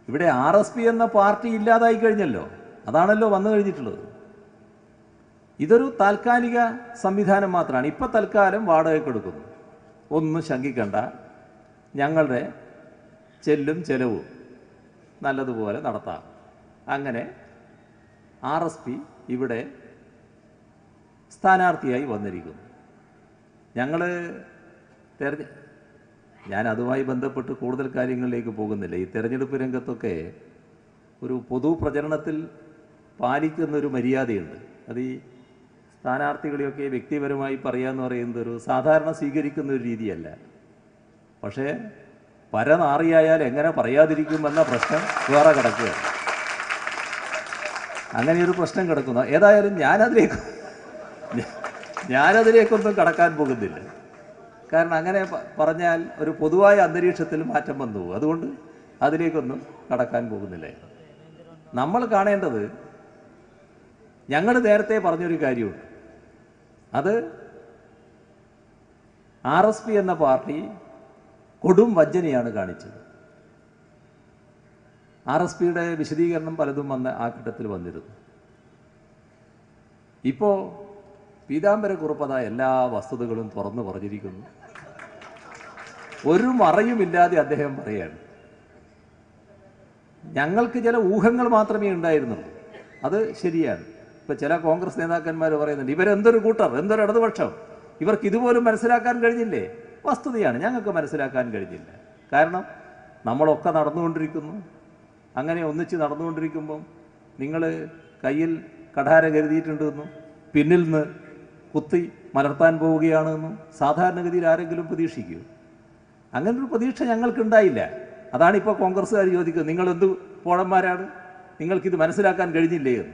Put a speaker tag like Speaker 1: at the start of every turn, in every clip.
Speaker 1: ഇവിടെ R S P എന്ന party ഇല്ലാതായി കഴിഞ്ഞല്ലോ അതാണല്ലോ വന്നു കഴിഞ്ഞിട്ടുള്ളത് ഇതൊരു താൽക്കാലിക സംവിധാനം മാത്രമാണ് ഇപ്പൊ തൽക്കാലം വാടകയ്ക്ക് എടുക്കുന്നു ഒന്നും ശങ്കിക്കണ്ട ഞങ്ങളുടെ ചെല്ലും ചെലവും നല്ലതുപോലെ നടത്താം അങ്ങനെ ആർ എസ് പി ഇവിടെ സ്ഥാനാർത്ഥിയായി വന്നിരിക്കുന്നു ഞങ്ങൾ തെരഞ്ഞ ഞാൻ അതുമായി ബന്ധപ്പെട്ട് കൂടുതൽ കാര്യങ്ങളിലേക്ക് പോകുന്നില്ല ഈ തെരഞ്ഞെടുപ്പ് രംഗത്തൊക്കെ ഒരു പൊതു പ്രചരണത്തിൽ പാലിക്കുന്ന ഒരു മര്യാദയുണ്ട് അത് ഈ സ്ഥാനാർത്ഥികളെയൊക്കെ വ്യക്തിപരമായി പറയാന്ന് പറയുന്നത് ഒരു സാധാരണ സ്വീകരിക്കുന്ന ഒരു രീതിയല്ല പക്ഷേ പരനാറിയായാൽ എങ്ങനെ പറയാതിരിക്കുമെന്ന പ്രശ്നം വേറെ കിടക്കുകയാണ് അങ്ങനെ ഒരു പ്രശ്നം കിടക്കുന്നു ഏതായാലും ഞാനതിലേക്ക് ഞാനതിലേക്കൊന്നും കടക്കാൻ പോകുന്നില്ല കാരണം അങ്ങനെ പ- പറഞ്ഞാൽ ഒരു പൊതുവായ അന്തരീക്ഷത്തിൽ മാറ്റം വന്നു പോകും അതുകൊണ്ട് അതിലേക്കൊന്നും കടക്കാൻ പോകുന്നില്ല നമ്മൾ കാണേണ്ടത് ഞങ്ങൾ നേരത്തെ പറഞ്ഞൊരു കാര്യമുണ്ട് അത് ആർ എസ് പി എന്ന പാർട്ടി കൊടും വഞ്ചനയാണ് കാണിച്ചത് ആർ എസ് പിയുടെ വിശദീകരണം പലതും വന്ന് ആ ഘട്ടത്തിൽ വന്നിരുന്നു ഇപ്പോൾ പീതാംബരക്കുറുപ്പത എല്ലാ വസ്തുതകളും തുറന്നു പറഞ്ഞിരിക്കുന്നു ഒരു മറയുമില്ലാതെ അദ്ദേഹം പറയാണ് ഞങ്ങൾക്ക് ചില ഊഹങ്ങൾ മാത്രമേ ഉണ്ടായിരുന്നുള്ളൂ അത് ശരിയാണ് ഇപ്പൊ ചില കോൺഗ്രസ് നേതാക്കന്മാർ പറയുന്നുണ്ട് ഇവരെന്തൊരു കൂട്ടർ എന്തൊരു ഇടതുപക്ഷം ഇവർക്ക് ഇതുപോലും മനസ്സിലാക്കാൻ കഴിഞ്ഞില്ലേ വസ്തുതയാണ് ഞങ്ങൾക്ക് മനസ്സിലാക്കാൻ കഴിഞ്ഞില്ല കാരണം നമ്മളൊക്കെ നടന്നുകൊണ്ടിരിക്കുന്നു അങ്ങനെ ഒന്നിച്ച് നടന്നുകൊണ്ടിരിക്കുമ്പം നിങ്ങൾ കയ്യിൽ കഠാര കരുതിയിട്ടുണ്ടെന്നും പിന്നിൽ നിന്ന് കുത്തി മലർത്താൻ പോവുകയാണെന്നും സാധാരണഗതിയിൽ ആരെങ്കിലും പ്രതീക്ഷിക്കൂ അങ്ങനെ ഒരു പ്രതീക്ഷ ഞങ്ങൾക്കുണ്ടായില്ല അതാണ് ഇപ്പോൾ കോൺഗ്രസ്സുകാർ ചോദിക്കുന്നത് നിങ്ങൾ എന്ത് പോഴന്മാരാണ് നിങ്ങൾക്കിത് മനസ്സിലാക്കാൻ കഴിഞ്ഞില്ലേ എന്ന്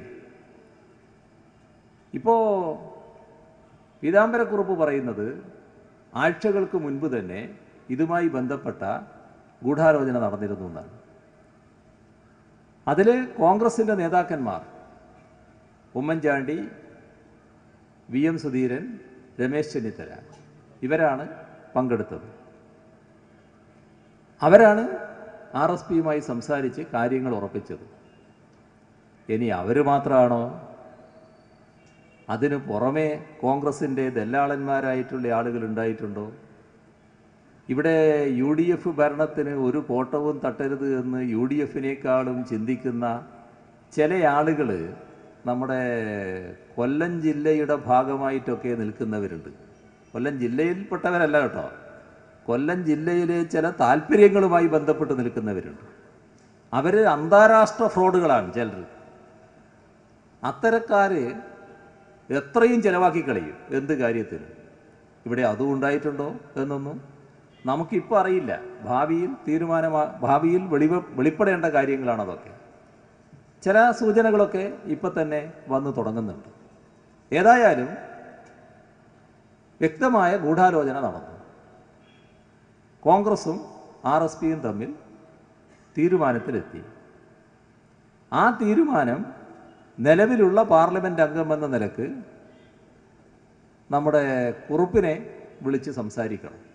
Speaker 1: ഇപ്പോൾ പീതാംബരക്കുറുപ്പ് പറയുന്നത് ആഴ്ചകൾക്ക് മുൻപ് തന്നെ ഇതുമായി ബന്ധപ്പെട്ട ഗൂഢാലോചന നടന്നിരുന്നു എന്നാണ് അതിൽ കോൺഗ്രസിൻ്റെ നേതാക്കന്മാർ ഉമ്മൻചാണ്ടി വി എം സുധീരൻ രമേശ് ചെന്നിത്തല ഇവരാണ് പങ്കെടുത്തത് അവരാണ് ആർ എസ് പിയുമായി സംസാരിച്ച് കാര്യങ്ങൾ ഉറപ്പിച്ചത് ഇനി അവർ മാത്രമാണോ അതിനു പുറമെ കോൺഗ്രസിൻ്റെ ദല്ലാളന്മാരായിട്ടുള്ള ആളുകൾ ഉണ്ടായിട്ടുണ്ടോ ഇവിടെ യു ഡി എഫ് ഭരണത്തിന് ഒരു കോട്ടവും തട്ടരുത് എന്ന് യു ഡി എഫിനേക്കാളും ചിന്തിക്കുന്ന ചില ആളുകൾ നമ്മുടെ കൊല്ലം ജില്ലയുടെ ഭാഗമായിട്ടൊക്കെ നിൽക്കുന്നവരുണ്ട് കൊല്ലം ജില്ലയിൽപ്പെട്ടവരല്ല കേട്ടോ കൊല്ലം ജില്ലയിലെ ചില താല്പര്യങ്ങളുമായി ബന്ധപ്പെട്ട് നിൽക്കുന്നവരുണ്ട് അവർ അന്താരാഷ്ട്ര ഫ്രോഡുകളാണ് ചിലർ അത്തരക്കാര് എത്രയും ചെലവാക്കി കളയും എന്ത് കാര്യത്തിന് ഇവിടെ അതും ഉണ്ടായിട്ടുണ്ടോ എന്നൊന്നും നമുക്കിപ്പോൾ അറിയില്ല ഭാവിയിൽ തീരുമാനമാ ഭാവിയിൽ വെളിവ വെളിപ്പെടേണ്ട കാര്യങ്ങളാണ് അതൊക്കെ ചില സൂചനകളൊക്കെ ഇപ്പം തന്നെ വന്നു തുടങ്ങുന്നുണ്ട് ഏതായാലും വ്യക്തമായ ഗൂഢാലോചന നടന്നു കോൺഗ്രസും ആർ എസ് പിയും തമ്മിൽ തീരുമാനത്തിലെത്തി ആ തീരുമാനം നിലവിലുള്ള പാർലമെന്റ് അംഗം എന്ന നിലക്ക് നമ്മുടെ കുറുപ്പിനെ വിളിച്ച് സംസാരിക്കണം